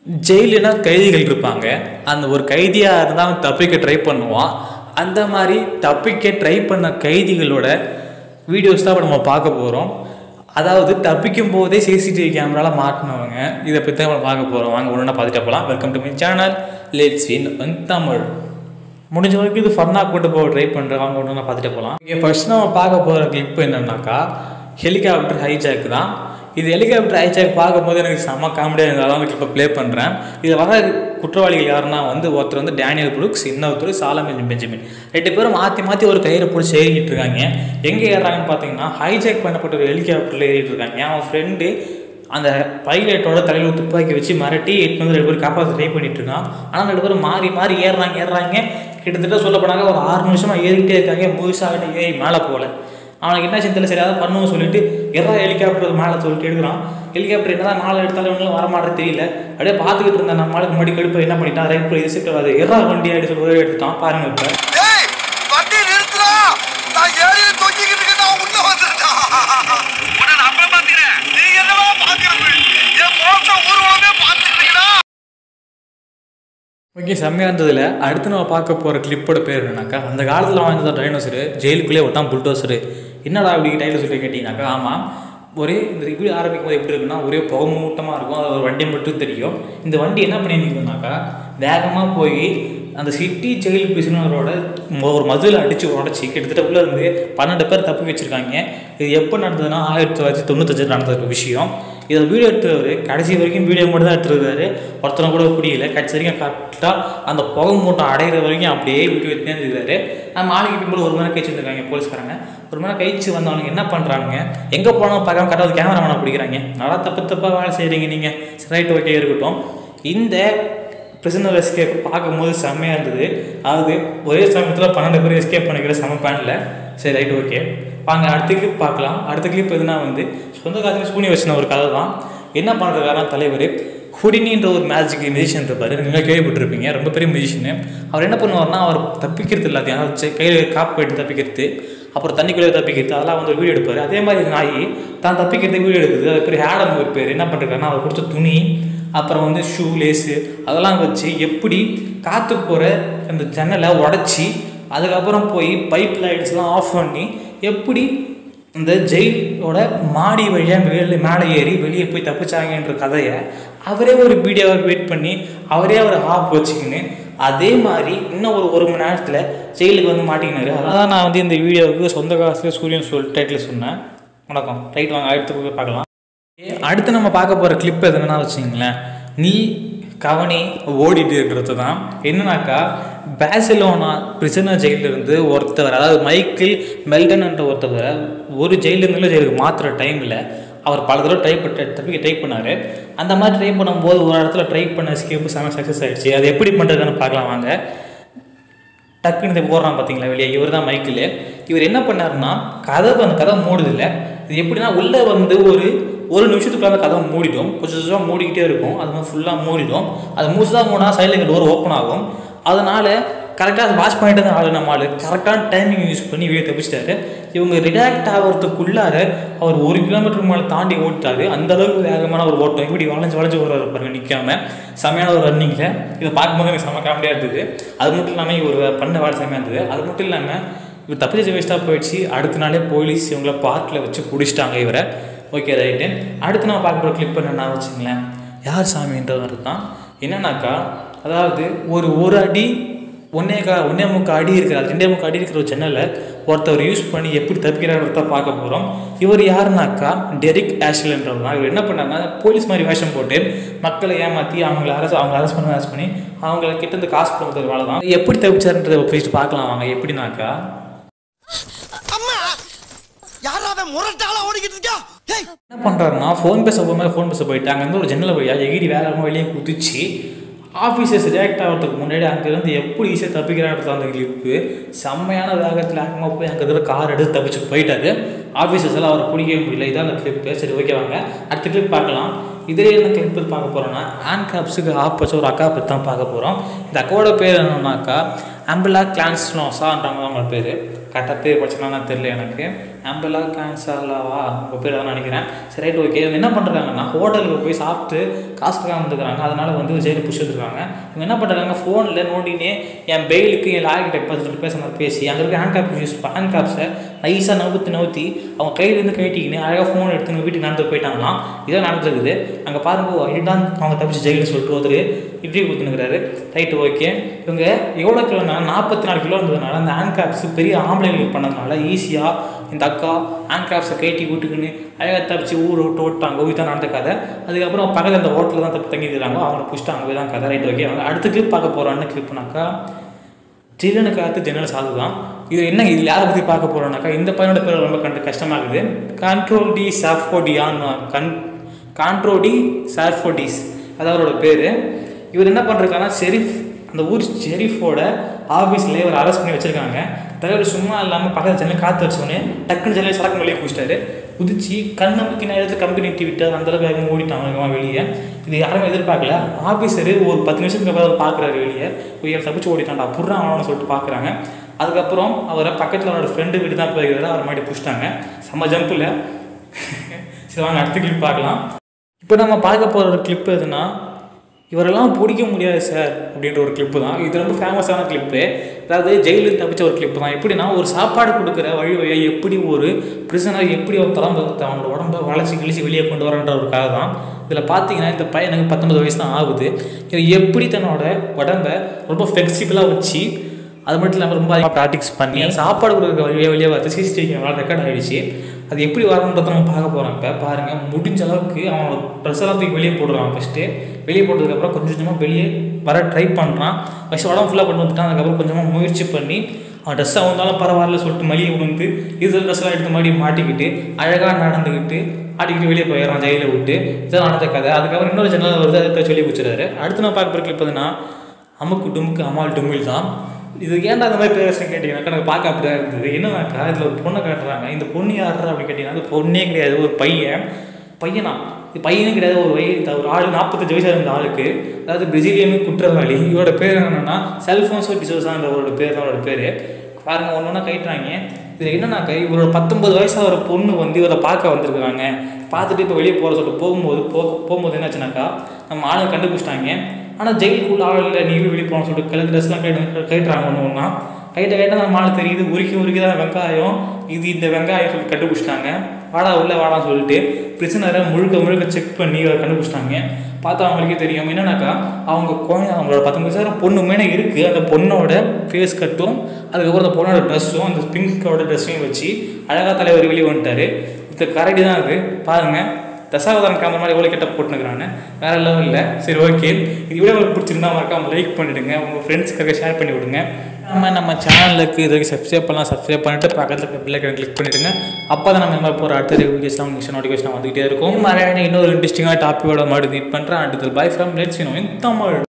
ஜெயிலுனா கைதிகள் இருப்பாங்க அந்த ஒரு கைதியாக இருந்தால் அவன் தப்பிக்க ட்ரை பண்ணுவான் அந்த மாதிரி தப்பிக்க ட்ரை பண்ண கைதிகளோட வீடியோஸ் தான் இப்போ நம்ம பார்க்க போகிறோம் அதாவது தப்பிக்கும் போதே சிசிடிவி கேமராவில் மாட்டினவங்க இதை பற்றி தான் நம்ம பார்க்க போகிறோம் வாங்க ஒன்று பார்த்துட்டு போகலாம் welcome to my channel let's win in Tamil முடிஞ்ச வரைக்கும் இது ஃபன்னாக கொண்டு போக ட்ரை பண்ணுறேன் வாங்க ஒன்று பார்த்துட்டு போகலாம் இங்கே ஃபர்ஸ்ட் நம்ம பார்க்க போகிற கிளிப் என்னன்னாக்கா ஹெலிகாப்டர் ஹைஜாக் தான் இது ஹெலிகாப்டர் ஹைஜாக் பார்க்கும்போது எனக்கு செம்ம காமெடியாக இருந்தாலும் அந்த கிளிப்பை ப்ளே பண்ணுறேன் இதில் வர குற்றவாளிகள் யாருன்னா வந்து ஒருத்தர் வந்து டேனியல் புரூக்ஸ் இன்னொருத்தர் சாலமன் பெஞ்சமின் ரெண்டு பேரும் மாற்றி மாற்றி ஒரு கயிறை பிடிச்சி ஏறிக்கிட்டு இருக்காங்க எங்கே ஏறுறாங்கன்னு பார்த்தீங்கன்னா ஹைஜாக் பண்ணப்பட்ட ஒரு ஹெலிகாப்டரில் ஏறிட்டு இருக்காங்க அவன் ஃப்ரெண்டு அந்த பைலட்டோட தலையில் துப்பாக்கி வச்சு மிரட்டி எட்டு வந்து ரெண்டு பேரும் காப்பாற்ற ட்ரை பண்ணிட்டு இருக்கான் ஆனால் ரெண்டு பேரும் மாறி மாறி ஏறுறாங்க ஏறுறாங்க கிட்டத்தட்ட சொல்ல போனாங்க ஒரு ஆறு நிமிஷமாக ஏறிக்கிட்டே இருக்காங்க முழுசாக ஏறி மேலே போகல அவனுக்கு என்ன சிந்தல சரி அதாவது பண்ணுவோம் சொல்லிட்டு எறா ஹெலிகாப்டர் மேலே சொல்லிட்டு எடுக்கிறான் ஹெலிகாப்டர் என்னதான் நாலு எடுத்தாலும் ஒன்றும் வரமாட்டேன் தெரியல அப்படியே பார்த்துக்கிட்டு இருந்த நம்ம ஆளுக்கு முன்னாடி கடுப்பு என்ன பண்ணிட்டான் ரைட் போய் ரிசிப்ட் அது எறா வண்டி அப்படி சொல்லி எடுத்துட்டான் பாருங்க இப்போ ஏய் வண்டி நிறுத்துடா நான் ஏறி தொங்கிக்கிட்டு இருக்கேன் உள்ள வந்துட்டா உன்னை நான் அப்புறம் பாத்துக்கிறேன் நீ என்னவா பாக்குறது என் மோட்சம் ஊர்வலமே பாத்துக்கிறீங்களா ஓகே செம்மையாக இருந்ததில் அடுத்து நம்ம பார்க்க போகிற கிளிப்போட பேர் என்னன்னாக்கா அந்த காலத்தில் வாழ்ந்த டைனோசரு ஜெயிலுக்குள்ளே ஒருத்தான் புல்டோசரு என்னடா அப்படி டைனோசர் கேட்டிங்கனாக்கா ஆமாம் ஒரே இந்த ரிவ்யூ ஆரம்பிக்கும் போது எப்படி இருக்குன்னா ஒரே புகை மூட்டமாக இருக்கும் அது ஒரு வண்டி மட்டும் தெரியும் இந்த வண்டி என்ன பண்ணியிருந்தீங்கன்னாக்கா வேகமாக போய் அந்த சிட்டி ஜெயில் பிரிசனரோட ஒரு மதுவில் அடித்து உடச்சி கிட்டத்தட்ட உள்ள இருந்து பன்னெண்டு பேர் தப்பி வச்சுருக்காங்க இது எப்போ நடந்ததுன்னா ஆயிரத்தி தொள்ளாயிரத்தி தொண்ணூத்தஞ்சு நடந்த ஒரு விஷயம் இதை வீடியோ எடுத்தவர் கடைசி வரைக்கும் வீடியோ மட்டும் தான் எடுத்துருக்காரு ஒருத்தனை கூட புரியல கடைசி வரைக்கும் கரெக்டாக அந்த புகை மூட்டம் அடைகிற வரைக்கும் அப்படியே வீடியோ எடுத்தே இருந்திருக்காரு நம்ம ஆளுக்கு பின்பு ஒரு மணி நேரம் கழிச்சு வந்திருக்காங்க போலீஸ்காரங்க ஒரு மணி நேரம் கழிச்சு வந்தவனுங்க என்ன பண்ணுறானுங்க எங்கே போனாலும் பார்க்காம கரெக்டாக கேமராமேனை பிடிக்கிறாங்க நல்லா தப்பு தப்பாக வேலை செய்கிறீங்க நீங்கள் ரைட் ஓகே இருக்கட்டும் இந்த பிரிசனர் எஸ்கேப் பார்க்கும்போது செம்மையாக இருந்தது அதாவது ஒரே சமயத்தில் பன்னெண்டு பேர் எஸ்கேப் பண்ணிக்கிற செம பேனில் சரி ரைட் ஓகே வாங்க அடுத்த கிளிப் பார்க்கலாம் அடுத்த கிளிப் எதுனா வந்து சொந்த காலத்தில் சூனி வச்சின ஒரு கதை தான் என்ன பண்ணுறாருனா தலைவர் ஹுடினின்ற ஒரு மேஜிக் மியூசிஷியன் இருப்பார் நீங்கள் கேள்விப்பட்டிருப்பீங்க ரொம்ப பெரிய மியூசிஷியனு அவர் என்ன பண்ணுவார்னா அவர் தப்பிக்கிறது எல்லாத்தையும் அதாவது கையில் காப்பு போயிட்டு தப்பிக்கிறது அப்புறம் தண்ணிக்குள்ளே தப்பிக்கிறது அதெல்லாம் வந்து ஒரு வீடியோ எடுப்பார் அதே மாதிரி நாய் தான் தப்பிக்கிறதுக்கு வீடியோ எடுக்குது அது பேர் ஹேடம் ஒரு பேர் என்ன பண்ணுறாருன்னா அவர் கொடுத்த துணி அப்புறம் வந்து ஷூ லேஸு அதெல்லாம் வச்சு எப்படி காற்று போகிற அந்த ஜன்னலை உடச்சி அதுக்கப்புறம் போய் பைப் லைட்ஸ்லாம் ஆஃப் பண்ணி எப்படி இந்த ஜெயிலோட மாடி வழியாக வெளியே மேலே ஏறி வெளியே போய் தப்பிச்சாங்கன்ற கதையை அவரே ஒரு வீடியோவை வெயிட் பண்ணி அவரே ஒரு ஆப் வச்சுக்கின்னு அதே மாதிரி இன்னும் ஒரு ஒரு மணி நேரத்தில் ஜெயிலுக்கு வந்து மாட்டிக்கினாரு அதான் நான் வந்து இந்த வீடியோவுக்கு சொந்த காசுல சூரியன் சொல் டைட்டில் சொன்னேன் வணக்கம் ரைட் வாங்க அடுத்து போய் பார்க்கலாம் அடுத்து நம்ம பார்க்க போகிற கிளிப் எதுனா வச்சுங்களேன் நீ கவனி ஓடிட்டு இருக்கிறது தான் என்னன்னாக்கா பேசிலோனா பிரிசனர் ஜெயிலிருந்து ஒருத்தவர் அதாவது மைக்கேல் மெல்டன் என்ற ஒருத்தவரை ஒரு ஜெயிலிருந்து ஜெயிலுக்கு மாற்றுற டைமில் அவர் பல தடவை ட்ரை பண்ண தப்பிக்க ட்ரை பண்ணார் அந்த மாதிரி ட்ரை பண்ணும்போது ஒரு இடத்துல ட்ரை பண்ண ஸ்கேப்பு செம சக்ஸஸ் ஆகிடுச்சு அது எப்படி பண்ணுறதுன்னு பார்க்கலாம் வாங்க டக்குன்னு இதை போடுறான் பார்த்தீங்களா வெளியே இவர் தான் மைக்கிள் இவர் என்ன பண்ணாருன்னா கதவு அந்த கதவை மூடுதில்ல இது எப்படின்னா உள்ளே வந்து ஒரு ஒரு நிமிஷத்துக்குள்ள அந்த கதவை மூடிடும் கொஞ்சம் கொஞ்சமாக மூடிக்கிட்டே இருக்கும் அது மாதிரி ஃபுல்லாக மூடிடும் அது முடிச்சுதான் மூணா சைடில் டோர் ஓப்பன் ஆகும் அதனால் கரெக்டாக அதை வாட்ச் பண்ணிட்டு தான் ஆளு நம்ம ஆளு கரெக்டான டைமிங் யூஸ் பண்ணி வெளியே தப்பிச்சிட்டாரு இவங்க ரிடாக்ட் ஆகிறதுக்குள்ளார அவர் ஒரு கிலோமீட்டர் மேலே தாண்டி ஓடிட்டாரு அந்த அளவுக்கு வேகமான ஒரு ஓட்டம் இப்படி வளைஞ்சு வளைஞ்சு ஓடுறாரு பாருங்க நிற்காம செமையான ஒரு ரன்னிங்கில் இதை பார்க்கும்போது எனக்கு செம காமெடியாக இருந்தது அது மட்டும் இல்லாமல் இவர் பண்ண வேலை செமையாக இருந்தது அது மட்டும் இல்லாமல் இவர் தப்பிச்சு வேஸ்ட்டாக போயிடுச்சு அடுத்த நாளே போலீஸ் இவங்கள பார்க்கில் வச்சு பிடிச்சிட்டாங்க இவரை ஓகே ரைட்டு அடுத்து நம்ம பார்க்க போகிற கிளிப் என்னென்னா வச்சுங்களேன் யார் சாமின்றவர் தான் என்னன்னாக்கா அதாவது ஒரு ஒரு அடி ஒன்னே கா ஒன்னே முக்கா அடி இருக்கிற அது ரெண்டே முக்கா அடி இருக்கிற ஒரு சேனலில் ஒருத்தவர் யூஸ் பண்ணி எப்படி தப்பிக்கிறாரத பார்க்க போகிறோம் இவர் யாருனாக்கா டெரிக் ஆஷ்லன்றவர் தான் இவர் என்ன பண்ணாருன்னா போலீஸ் மாதிரி வேஷம் போட்டு மக்களை ஏமாற்றி அவங்கள அரசு அவங்க அரெஸ்ட் பண்ண அரெஸ்ட் பண்ணி அவங்கள கிட்ட இருந்து காசு கொடுக்குறது வேலை தான் எப்படி தப்பிச்சாருன்றதை போயிட்டு பார்க்கலாம் வாங்க எப்படின்னாக்கா அம்மா யாராவது முரட்டால ஓடிக்கிட்டு இருக்கா ஏய் என்ன பண்ணுறாருன்னா ஃபோன் பேச போகும்போது ஃபோன் பேச போயிட்டு அங்கேருந்து ஒரு ஜன்னல் வழியாக எகிரி வேகமாக வெளியே குதிச்சு ஆஃபீஸர்ஸ் ரியாக்ட் ஆகிறதுக்கு முன்னாடி அங்கேருந்து எப்படி ஈஸியாக தப்பிக்கிறான்றது அந்த கிளிப்பு செம்மையான வேகத்தில் வேகமாக போய் அங்கே இருக்கிற கார் எடுத்து தப்பிச்சு போயிட்டாரு ஆஃபீஸர்ஸ் எல்லாம் அவரை பிடிக்கவே முடியல இதான் அந்த கிளிப்பு சரி ஓகே வாங்க அடுத்த கிளிப் பார்க்கலாம் இதிலே என்ன கிளிப் பார்க்க போகிறோம்னா ஹேண்ட் கேப்ஸுக்கு ஆப் வச்ச ஒரு அக்கா பற்றி தான் பார்க்க போகிறோம் இந்த அக்காவோட பேர் என்னன்னாக்கா அம்பிளா கிளான்ஸ்னோஸான்றவங்க அவங்க பேர் கரெக்டாக பேர் படிச்சுனா தெரியல எனக்கு ஆம்பலா கேன்சலாவா உங்கள் பேர் தான் நினைக்கிறேன் சரி ரைட் ஓகே இவங்க என்ன பண்ணுறாங்கன்னா ஹோட்டலுக்கு போய் சாப்பிட்டு காசு கொடுக்காம வந்துருக்காங்க அதனால வந்து ஜெயிலில் பிடிச்சி வந்துருக்காங்க இவங்க என்ன பண்ணுறாங்க ஃபோனில் நோண்டினே என் பெயிலுக்கு என் லாயர்கிட்ட பார்த்துட்டு பேச மாதிரி பேசி அங்கே இருக்க ஹேண்ட் கேப் யூஸ் ஹேண்ட் கேப்ஸை நைஸாக நவுத்தி நவுத்தி அவங்க கையிலேருந்து கட்டிக்கின்னு அழகாக ஃபோன் எடுத்து வீட்டுக்கு நடந்து போயிட்டாங்களாம் இதான் நடந்துருக்குது அங்கே பாருங்க இதுதான் அவங்க தப்பிச்சு ஜெயிலில் சொல்லிட்டு ஒருத்தர் இட்லி கொடுத்துனுக்குறாரு ரைட்டு ஓகே இவங்க எவ்வளோ கிலோனா நாற்பத்தி நாலு கிலோ இருந்ததுனால அந்த ஹேண்ட் கேப்ஸ் பெரிய ஆம்பளைங்களுக்கு பண்ணதுனால ஈஸியாக இந்த அக்கா ஹேண்ட் கேப்ஸை கட்டி விட்டுக்குன்னு அழகாக தப்பிச்சு ஊர் விட்டு ஓட்டாங்க இதுதான் நடந்த கதை அதுக்கப்புறம் பக்கத்தில் அந்த ஹோட்டலில் தான் தப்பு தங்கிக்கிறாங்க அவங்கள பிடிச்சிட்டாங்க இதுதான் கதை ரைட் ஓகே அவங்க அடுத்த கிளிப் பார்க்க போகிறோம் என்ன கிளிப்னாக்கா ஜில்லனு காத்து ஜன்னல் சாது தான் இது என்ன இதில் யாரை பற்றி பார்க்க போகிறோம்னாக்கா இந்த பையனோட பேர் ரொம்ப கண்டு கஷ்டமாக இருக்குது கண்ட்ரோல் டி சாஃபோடியான்னு கன் கான்ட்ரோடி சார்ஃபோடிஸ் அது அவரோட பேர் இவர் என்ன பண்ணுறாருன்னா ஷெரீஃப் அந்த ஊர் ஷெரீஃபோட ஆஃபீஸ்லேயே ஒரு அரெஸ்ட் பண்ணி வச்சுருக்காங்க தலைவர் சும்மா இல்லாமல் பக்கத்தில் ஜன்னல் காற்று வச்சோடனே டக்குன்னு ஜன்னல் சடக்கு வெளியே குடிச்சிட்டாரு குதிச்சு கண்ணை முக்கி நேரத்தில் கம்பெனி விட்டு விட்டு அந்த அளவுக்கு வேகமாக ஓடிட்டான் வேகமாக வெளியே இது யாருமே எதிர்பார்க்கல ஆஃபீஸரு ஒரு பத்து நிமிஷத்துக்கு அப்புறம் பார்க்குறாரு வெளியே உயர் தப்பிச்சு ஓடிட்டான்டா புர்றா அவனு சொல்லிட்டு பார்க்குறாங்க அதுக்கப்புறம் அவரை பக்கத்தில் அவரோட ஃப்ரெண்டு வீடு தான் போயிருக்காரு அவர் மாதிரி பிடிச்சிட்டாங்க செம்ம ஜம்பில் சரி வாங்க அடுத்த கிளிப் பார்க்கலாம் இப்போ நம்ம பார்க்க போகிற ஒரு கிளிப் எதுனா இவரெல்லாம் பிடிக்க முடியாது சார் அப்படின்ற ஒரு கிளிப்பு தான் இது ரொம்ப ஃபேமஸான கிளிப்பு அதாவது ஜெயிலுக்கு தப்பிச்ச ஒரு கிளிப்பு தான் எப்படின்னா ஒரு சாப்பாடு கொடுக்குற வழி வழியாக எப்படி ஒரு பிரிசனர் எப்படி ஒரு தளம்பு அவனோட உடம்ப வளைச்சி கிழிச்சு வெளியே கொண்டு வரன்ற ஒரு கதை தான் இதில் பார்த்தீங்கன்னா இந்த பையனுக்கு பத்தொன்பது வயசு தான் ஆகுது இவன் எப்படி தன்னோட உடம்ப ரொம்ப ஃப்ளெக்சிபிளாக வச்சு அது மட்டும் இல்லாமல் ரொம்ப அதிகமாக ப்ராக்டிஸ் பண்ணி சாப்பாடு கொடுக்குற வழியாக வெளியே பார்த்து சிசிடிவி கேமரா ரெக்கார்ட் ஆகிடுச்சு அது எப்படி வரணுன்றத நம்ம பார்க்க போகிறோம் இப்போ பாருங்கள் முடிஞ்ச அளவுக்கு அவன் ட்ரெஸ் எல்லாம் தூக்கி வெளியே போடுறான் ஃபஸ்ட்டு வெளியே போட்டதுக்கப்புறம் கொஞ்சம் கொஞ்சமாக வெளியே வர ட்ரை பண்ணுறான் ஃபஸ்ட்டு உடம்பு ஃபுல்லாக கொண்டு வந்துட்டான் அதுக்கப்புறம் கொஞ்சமாக முயற்சி பண்ணி அவன் ட்ரெஸ்ஸாக வந்தாலும் பரவாயில்ல சொல்லிட்டு மளிகை வந்து இது ட்ரெஸ்ஸெல்லாம் எடுத்து மாதிரி மாட்டிக்கிட்டு அழகாக நடந்துக்கிட்டு ஆடிக்கிட்டு வெளியே போயிடறான் ஜெயிலில் விட்டு இதான் நடந்த கதை அதுக்கப்புறம் இன்னொரு ஜன்னல் வருது அதை சொல்லி வச்சுறாரு அடுத்து நான் பார்க்க போகிற கிளிப் எதுனா அமுக்கு டுமுக்கு அமால் டுமில் தான் இது ஏன்டா அந்த மாதிரி பேசுன்னு கேட்டிங்கனாக்கா எனக்கு பார்க்க அப்படி தான் இருந்தது என்னன்னாக்கா இதில் ஒரு பொண்ணை காட்டுறாங்க இந்த பொண்ணு யாருறா அப்படின்னு கேட்டிங்கன்னா அது பொண்ணே கிடையாது ஒரு பையன் பையனா இது பையனும் கிடையாது ஒரு வய ஒரு ஆள் நாற்பத்தஞ்சு வயசு இருந்த ஆளுக்கு அதாவது பிரசிலியன் குற்றவாளி இவரோட பேர் என்னன்னா செல்ஃபோன்ஸோ டிசோசான்றவரோட பேர் தான் அவரோட பேர் பாருங்க ஒன்று ஒன்றா கைட்டுறாங்க இதில் என்னன்னாக்கா இவரோட பத்தொன்பது வயசாக ஒரு பொண்ணு வந்து இவரை பார்க்க வந்திருக்கிறாங்க பார்த்துட்டு இப்போ வெளியே போகிற சொல்லிட்டு போகும்போது போக போகும்போது என்னாச்சுனாக்கா நம்ம ஆளுங்க கண்டுபிடிச்சிட்டாங்க ஆனால் ஜெயிலுக்குள்ள ஆள் இல்லை நீ வெளியே போகணும்னு சொல்லிட்டு கழுத்து ட்ரெஸ்லாம் கைட்டு கைட்டுறாங்க ஒன்று ஒன்றா கைட்ட கைட்ட நம்ம ஆள் தெரியுது உருக்கி உருக்கி தான் வெங்காயம் இது இந்த வெங்காயம் சொல்லி கண்டுபிடிச்சிட்டாங்க வாடா உள்ள வாடான்னு சொல்லிட்டு பிரிசனரை முழுக்க முழுக்க செக் பண்ணி அதை கண்டுபிடிச்சிட்டாங்க பார்த்தா அவங்களுக்கே தெரியும் என்னன்னாக்கா அவங்க குழந்தை அவங்களோட பத்தொம்பது வயசு பொண்ணு மேலே இருக்குது அந்த பொண்ணோட ஃபேஸ் கட்டும் அதுக்கப்புறம் அந்த பொண்ணோட ட்ரெஸ்ஸும் அந்த பிங்கோட ட்ரெஸ்ஸையும் வச்சு அழகா தலைவர் வெளியே வந்துட்டாரு இது கரெக்டு தான் அது பாருங்கள் தசாவதாரம் கேமரா மாதிரி எவ்வளோ கெட்ட போட்டுனுக்குறாங்க வேற லெவலில் சரி ஓகே இது வீடியோ உங்களுக்கு பிடிச்சிருந்தா மறக்காம லைக் பண்ணிவிடுங்க உங்கள் ஃப்ரெண்ட்ஸ்க்காக ஷேர் பண்ணி விடுங்க நம்ம நம்ம சேனலுக்கு இது வரைக்கும் சப்ஸ்கிரைப் பண்ணலாம் சப்ஸ்கிரைப் பண்ணிட்டு பக்கத்தில் இருக்க பிள்ளைக்கு கிளிக் பண்ணிவிடுங்க அப்போ தான் நம்ம இந்த மாதிரி போகிற அடுத்த வீடியோஸ்லாம் உங்களுக்கு நோட்டிஃபிகேஷன் வந்துகிட்டே இருக்கும் மறுபடியும் இன்னொரு இன்ட்ரெஸ்டிங்காக டாப்பிக்கோட மறுபடியும் மீட் பண்ணுறேன் அடுத்தது bye from let's in Tamil